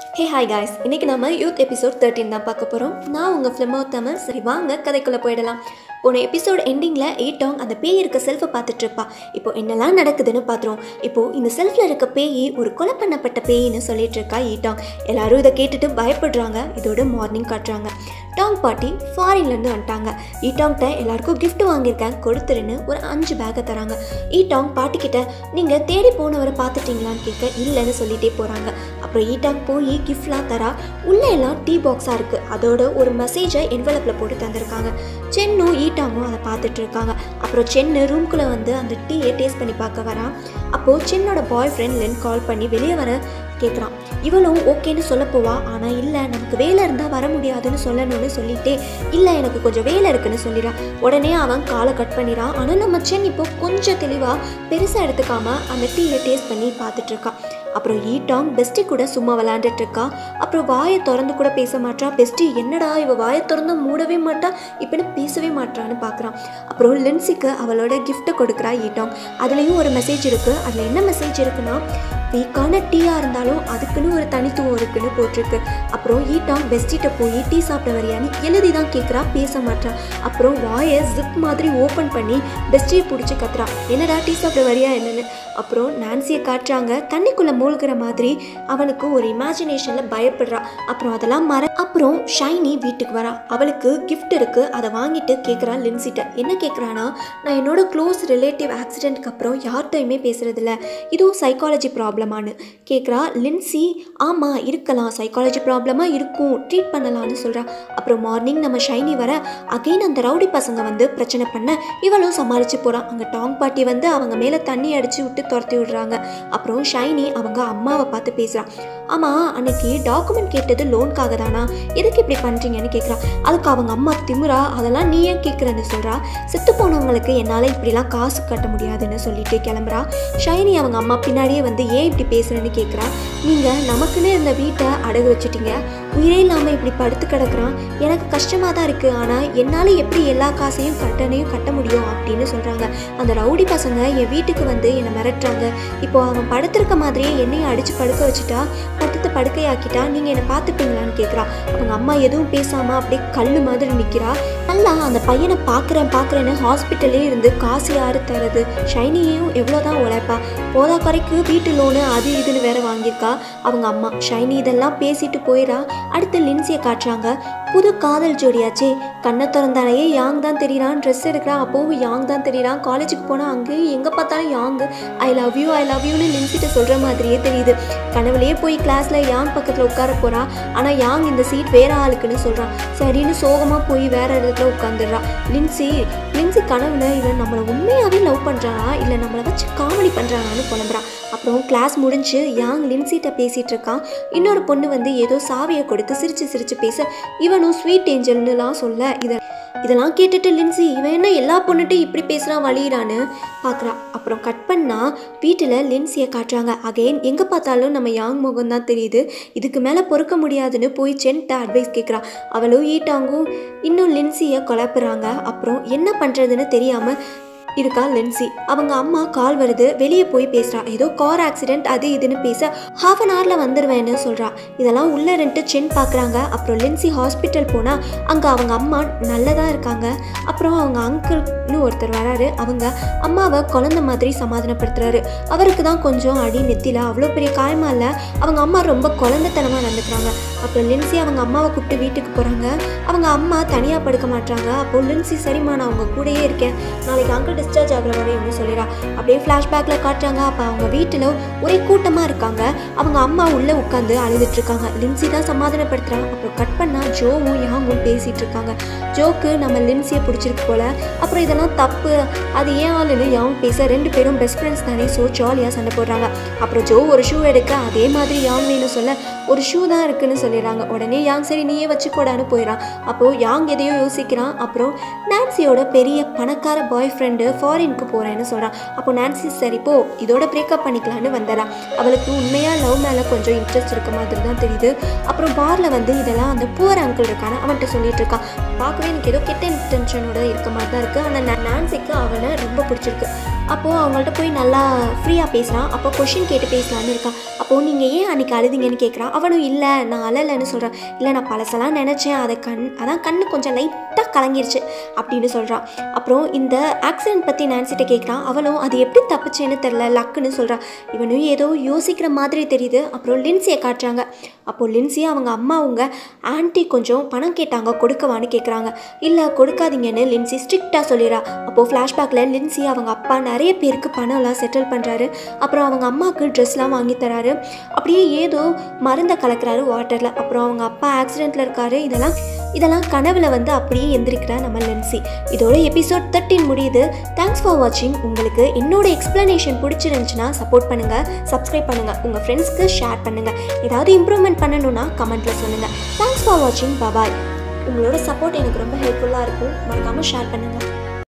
hey hi guys இன்னைக்கு நம்ம youth episode thirteen தான் பார்க்க போகிறோம் நான் உங்கள் ஃபிலிமோ தமிழ் சரி வாங்க கதைக்குள்ளே போயிடலாம் போன எபிசோட் எண்டிங்கில் ஏட்டாங் அந்த பேய் இருக்க செல்ஃபை பார்த்துட்டு இருப்பா இப்போ என்னெல்லாம் நடக்குதுன்னு பார்த்துருவோம் இப்போ இந்த செல்ஃபில் இருக்க பேய் ஒரு கொலை பண்ணப்பட்ட பேயின்னு சொல்லிட்டு இருக்கா ஈட்டாங் எல்லாரும் இதை கேட்டுட்டு பயப்படுறாங்க இதோட மார்னிங் காட்டுறாங்க டாங் பாட்டி ஃபாரின்லேருந்து வந்துட்டாங்க ஈட்டாங்கிட்ட எல்லாருக்கும் gift வாங்கியிருக்கேன் கொடுத்துருன்னு ஒரு அஞ்சு பேக்கை தராங்க ஈட்டாங் பாட்டிக்கிட்ட நீங்கள் தேடி போனவரை பார்த்துட்டீங்களான்னு கேட்க இல்லைன்னு சொல்லிட்டே போகிறாங்க அப்புறம் ஈட்டாங் போய் கிஃப்ட்லாம் தரா உள்ளே எல்லாம் டீ பாக்ஸாக இருக்குது அதோட ஒரு மெசேஜை என்வலப்பில் போட்டு தந்திருக்காங்க சென்னும் ஈட்டாங்கும் அதை பார்த்துட்டு இருக்காங்க அப்புறம் சென்னு ரூம்குள்ளே வந்து அந்த டீயை டேஸ்ட் பண்ணி பார்க்க வரான் அப்போது சென்னோட பாய் ஃப்ரெண்ட் லென் கால் பண்ணி வெளியே வர கேட்குறான் இவளும் ஓகேன்னு சொல்ல போவா ஆனால் இல்லை நமக்கு வேலை இருந்தால் வர முடியாதுன்னு சொல்லணும்னு சொல்லிட்டே இல்லை எனக்கு கொஞ்சம் வேலை இருக்குன்னு சொல்லிடுறான் உடனே அவன் காலை கட் பண்ணிடுறான் ஆனால் நம்ம சென் இப்போ கொஞ்சம் தெளிவாக பெருசாக எடுத்துக்காம அந்த டீயை டேஸ்ட் பண்ணி பார்த்துட்டு இருக்கான் அப்புறம் ஈட்டாங் பெஸ்டி கூட சும்மா விளாண்டுட்டு இருக்கா அப்புறம் வாயை திறந்து கூட பேச மாட்டா பெஸ்டி என்னடா இவ வாயை திறந்து மூடவே மாட்டா இப்போன்னு பேசவே மாட்டான்னு பார்க்குறான் அப்புறம் லின்சிக்கு அவளோட கிஃப்ட்டை கொடுக்குறா ஈட்டாங் அதுலேயும் ஒரு மெசேஜ் இருக்குது அதில் என்ன மெசேஜ் இருக்குன்னா வீக்கான டீயாக இருந்தாலும் அதுக்குன்னு ஒரு தனித்துவம் இருக்குன்னு போட்டிருக்கு அப்புறம் ஈட்டாங் பெஸ்டிட்ட போய் டீ சாப்பிட வரியான்னு எழுதி தான் கேட்குறா பேச மாட்டா அப்புறம் வாயை ஜிப் மாதிரி ஓப்பன் பண்ணி பெஸ்டியை பிடிச்சி கத்துறா என்னடா டீ சாப்பிட வரியா என்னன்னு அப்புறம் நான்சியை காட்டுறாங்க தண்ணிக்குள்ளே மூழ்கிற மாதிரி அவனுக்கு ஒரு இமேஜினேஷனில் பயப்படுறா அப்புறம் அதெல்லாம் மற அப்புறம் ஷைனி வீட்டுக்கு வரா அவளுக்கு கிஃப்ட் இருக்குது அதை வாங்கிட்டு கேட்குறா லின்சிட்ட என்ன கேட்குறானா நான் என்னோட க்ளோஸ் ரிலேட்டிவ் ஆக்சிடென்ட்க்கு அப்புறம் யார்கிட்டையுமே பேசுறதில்ல இதுவும் சைக்காலஜி ப்ராப்ளமானு கேட்குறா லின்சி ஆமாம் இருக்கலாம் சைக்காலஜி ப்ராப்ளமாக இருக்கும் ட்ரீட் பண்ணலான்னு சொல்கிறா அப்புறம் மார்னிங் நம்ம ஷைனி வர அகைன் அந்த ரவுடி பசங்க வந்து பிரச்சனை பண்ண இவளும் சமாளித்து போகிறான் அங்கே டாங் பாட்டி வந்து அவங்க மேலே தண்ணி அடித்து விட்டு துரத்தி விடுறாங்க அப்புறம் ஷைனி அவங்க அம்மாவை பார்த்து பேசுகிறான் ஆமாம் அன்னைக்கு டாக்குமெண்ட் கேட்டது லோனுக்காக தானா எதுக்கு இப்படி பண்ணுறீங்கன்னு கேட்குறா அதுக்கு அவங்க அம்மா திமுறா அதெல்லாம் நீ ஏன் கேட்குறேன்னு சொல்கிறா செத்து போனவங்களுக்கு என்னால் இப்படிலாம் காசு கட்ட முடியாதுன்னு சொல்லிட்டு கிளம்புறா ஷைனி அவங்க அம்மா பின்னாடியே வந்து ஏன் இப்படி பேசுகிறேன்னு கேட்குறா நீங்கள் நமக்குன்னு இருந்த வீட்டை அடகு வச்சுட்டீங்க உயிரே இல்லாமல் இப்படி படுத்து கிடக்குறான் எனக்கு கஷ்டமாக தான் இருக்குது ஆனால் என்னால் எப்படி எல்லா காசையும் கட்டணையும் கட்ட முடியும் அப்படின்னு சொல்கிறாங்க அந்த ரவுடி பசங்க என் வீட்டுக்கு வந்து என்னை மிரட்டுறாங்க இப்போ அவன் படுத்திருக்க மாதிரியே என்னையும் அடித்து படுக்க வச்சுட்டா படுத்து படுக்கையாக்கிட்டா நீங்கள் என்னை பார்த்துப்பீங்களான்னு கேட்குறா அவங்க அம்மா எதுவும் பேசாமல் அப்படியே கல் மாதிரி நிற்கிறா நல்லா அந்த பையனை பார்க்குறேன் பார்க்குறேன்னு ஹாஸ்பிட்டல்லே இருந்து காசு யாரு தரது ஷைனியையும் எவ்வளோ தான் உழைப்பா போதா குறைக்கு வீட்டு லோனு அது இதுன்னு வேற வாங்கியிருக்கா அவங்க அம்மா ஷைனி இதெல்லாம் பேசிட்டு போயிடா அடுத்து லின்சியை காட்டுறாங்க புது காதல் ஜோடியாச்சே கண்ணை திறந்தாலேயே யாங் தான் தெரியறான் ட்ரெஸ் எடுக்கிறான் அப்போவும் யாங் தான் தெரியறான் காலேஜுக்கு போனால் அங்கேயும் எங்கே பார்த்தாலும் யாங் I love you I love யூன்னு லின்சிட்ட சொல்கிற மாதிரியே தெரியுது கனவுலேயே போய் கிளாஸில் யாங் பக்கத்தில் உட்கார போகிறா ஆனால் யாங் இந்த சீட் வேற ஆளுக்குன்னு சொல்கிறான் சரின்னு சோகமாக போய் வேற இடத்துல உட்காந்துடுறா லின்சி லின்சி கனவுல இவன் நம்மளை உண்மையாகவே லவ் பண்ணுறானா இல்லை நம்மளை வச்சு காமெடி பண்ணுறானான்னு புலம்புறான் அப்புறம் கிளாஸ் முடிஞ்சு யாங் லின்சிட்ட பேசிகிட்டு இருக்கான் இன்னொரு பொண்ணு வந்து ஏதோ சாவியை கொடுத்து சிரிச்சு சிரிச்சு பேச இவனும் ஸ்வீட் ஏஞ்சல்னுலாம் சொல்ல இதை இதெல்லாம் கேட்டுட்டு லின்சி இவன் என்ன எல்லா பொண்ணுட்டும் இப்படி பேசுகிறான் வழியிறான்னு பார்க்குறா அப்புறம் கட் பண்ணால் வீட்டில் லின்சியை காட்டுறாங்க அகைன் எங்கே பார்த்தாலும் நம்ம யாங் முகம் தான் தெரியுது இதுக்கு மேலே பொறுக்க முடியாதுன்னு போய் சென்ட்ட அட்வைஸ் கேட்குறா அவளும் ஈட்டாங்கும் இன்னும் லின்சியை குழப்புறாங்க அப்புறம் என்ன பண்ணுறதுன்னு தெரியாமல் இருக்கா லென்சி அவங்க அம்மா கால் வருது வெளியே போய் பேசுகிறா ஏதோ கார் ஆக்சிடென்ட் அது இதுன்னு பேச ஹாஃப் அன் ஹவரில் வந்துடுவேன்னு சொல்கிறா இதெல்லாம் உள்ளே ரெண்டு சென் பார்க்குறாங்க அப்புறம் லென்சி ஹாஸ்பிட்டல் போனால் அங்கே அவங்க அம்மா நல்லதாக இருக்காங்க அப்புறம் அவங்க அங்கிள்னு ஒருத்தர் வராரு அவங்க அம்மாவை குழந்த மாதிரி சமாதானப்படுத்துறாரு அவருக்கு தான் கொஞ்சம் அடி நெத்தில அவ்வளோ பெரிய காயமாக இல்லை அவங்க அம்மா ரொம்ப குழந்தைத்தனமாக நடந்துக்கிறாங்க அப்புறம் லின்சி அவங்க அம்மாவை கூப்பிட்டு வீட்டுக்கு போகிறாங்க அவங்க அம்மா தனியாக படுக்க மாட்டாங்க அப்போ லின்சி சரிம்மா நான் அவங்க கூடயே இருக்கேன் நாளைக்கு அங்கிள் டிஸ்சார்ஜ் ஆகிற வரையும் சொல்லிடா அப்படியே ஃப்ளாஷ்பேக்கில் காட்டுறாங்க அப்போ அவங்க வீட்டில் ஒரே கூட்டமாக இருக்காங்க அவங்க அம்மா உள்ளே உட்காந்து அழுதுட்டு இருக்காங்க லின்சி தான் சமாதானப்படுத்துகிறாங்க அப்புறம் கட் பண்ணால் ஜோவும் யாங்கும் பேசிகிட்டு இருக்காங்க ஜோக்கு நம்ம லின்சியை பிடிச்சிருக்கு போல அப்புறம் இதெல்லாம் தப்பு அது ஏன் ஆளுன்னு யாங் பேச ரெண்டு பேரும் பெஸ்ட் ஃப்ரெண்ட்ஸ் தானே ஸோ ஜாலியாக சண்டை போடுறாங்க அப்புறம் ஜோ ஒரு ஷூ எடுக்க அதே மாதிரி யாங் வேணும் சொல்ல ஒரு ஷூ தான் இருக்குன்னு சொல்லிடுறாங்க உடனே யாங் சரி நீயே வச்சுக்கோடான்னு போயிடறான் அப்போது யாங் எதையோ யோசிக்கிறான் அப்புறம் நான்சியோட பெரிய பணக்கார பாய் ஃப்ரெண்டு ஃபாரினுக்கு போகிறேன்னு சொல்கிறான் அப்போ நான்சி சரி போ இதோட பிரேக்கப் பண்ணிக்கலான்னு வந்துடுறா அவளுக்கு உண்மையாக லவ் மேலே கொஞ்சம் இன்ட்ரெஸ்ட் இருக்க மாதிரி தான் தெரியுது அப்புறம் பாரில் வந்து இதெல்லாம் அந்த புவர் அங்கிள் இருக்கான அவன்கிட்ட சொல்லிட்டு இருக்கான் பார்க்கவே எனக்கு ஏதோ கெட்ட இன்டென்ஷனோட இருக்க மாதிரி தான் இருக்குது ஆனால் நான்சிக்கு அவனை ரொம்ப பிடிச்சிருக்கு அப்போது அவங்கள்ட்ட போய் நல்லா ஃப்ரீயாக பேசுகிறான் அப்போ கொஷின் கேட்டு பேசலான்னு இருக்கான் அப்போது நீங்கள் ஏன் அன்றைக்கி அழுதிங்கன்னு கேட்குறான் அவனும் இல்லை நான் அழலைன்னு சொல்கிறான் இல்லை நான் பழசெல்லாம் நினச்சேன் அதை கண் அதான் கண்ணு கொஞ்சம் லைட்டாக கலங்கிருச்சு அப்படின்னு சொல்கிறான் அப்புறம் இந்த ஆக்சிடென்ட் பற்றி நான்சிட்ட கேட்குறான் அவளும் அது எப்படி தப்பிச்சேன்னு தெரில லக்குன்னு சொல்கிறான் இவனும் ஏதோ யோசிக்கிற மாதிரி தெரியுது அப்புறம் லின்சியை காட்டுறாங்க அப்போது லின்சி அவங்க அம்மா அவங்க ஆன்ட்டி கொஞ்சம் பணம் கேட்டாங்க கொடுக்கவான்னு கேட்குறாங்க இல்லை கொடுக்காதீங்கன்னு லின்சி ஸ்ட்ரிக்டாக சொல்லிடுறா அப்போது ஃப்ளாஷ்பேக்கில் லின்சி அவங்க அப்பா நிறைய பேருக்கு பணம்லாம் செட்டில் பண்ணுறாரு அப்புறம் அவங்க அம்மாவுக்கு ட்ரெஸ்லாம் வாங்கி தராரு அப்படியே ஏதோ மருந்தை கலக்கிறாரு வாட்டரில் அப்புறம் அவங்க அப்பா ஆக்சிடெண்ட்டில் இருக்காரு இதெல்லாம் இதெல்லாம் கனவுல வந்து அப்படியே எந்திரிக்கிறா நம்ம லென்சி இதோட எபிசோட் தேர்ட்டின் முடியுது தேங்க்ஸ் ஃபார் வாட்சிங் உங்களுக்கு என்னோட எக்ஸ்ப்ளனேஷன் பிடிச்சிருந்துச்சுன்னா சப்போர்ட் பண்ணுங்கள் சப்ஸ்கிரைப் பண்ணுங்கள் உங்கள் ஃப்ரெண்ட்ஸ்க்கு ஷேர் பண்ணுங்கள் ஏதாவது இம்ப்ரூவ்மெண்ட் பண்ணணும்னா கமெண்ட்டில் சொல்லுங்கள் தேங்க்ஸ் ஃபார் வாட்சிங் பபாய் உங்களோட சப்போர்ட் எனக்கு ரொம்ப ஹெல்ப்ஃபுல்லாக இருக்கும் மறக்காமல் ஷேர் பண்ணுங்கள்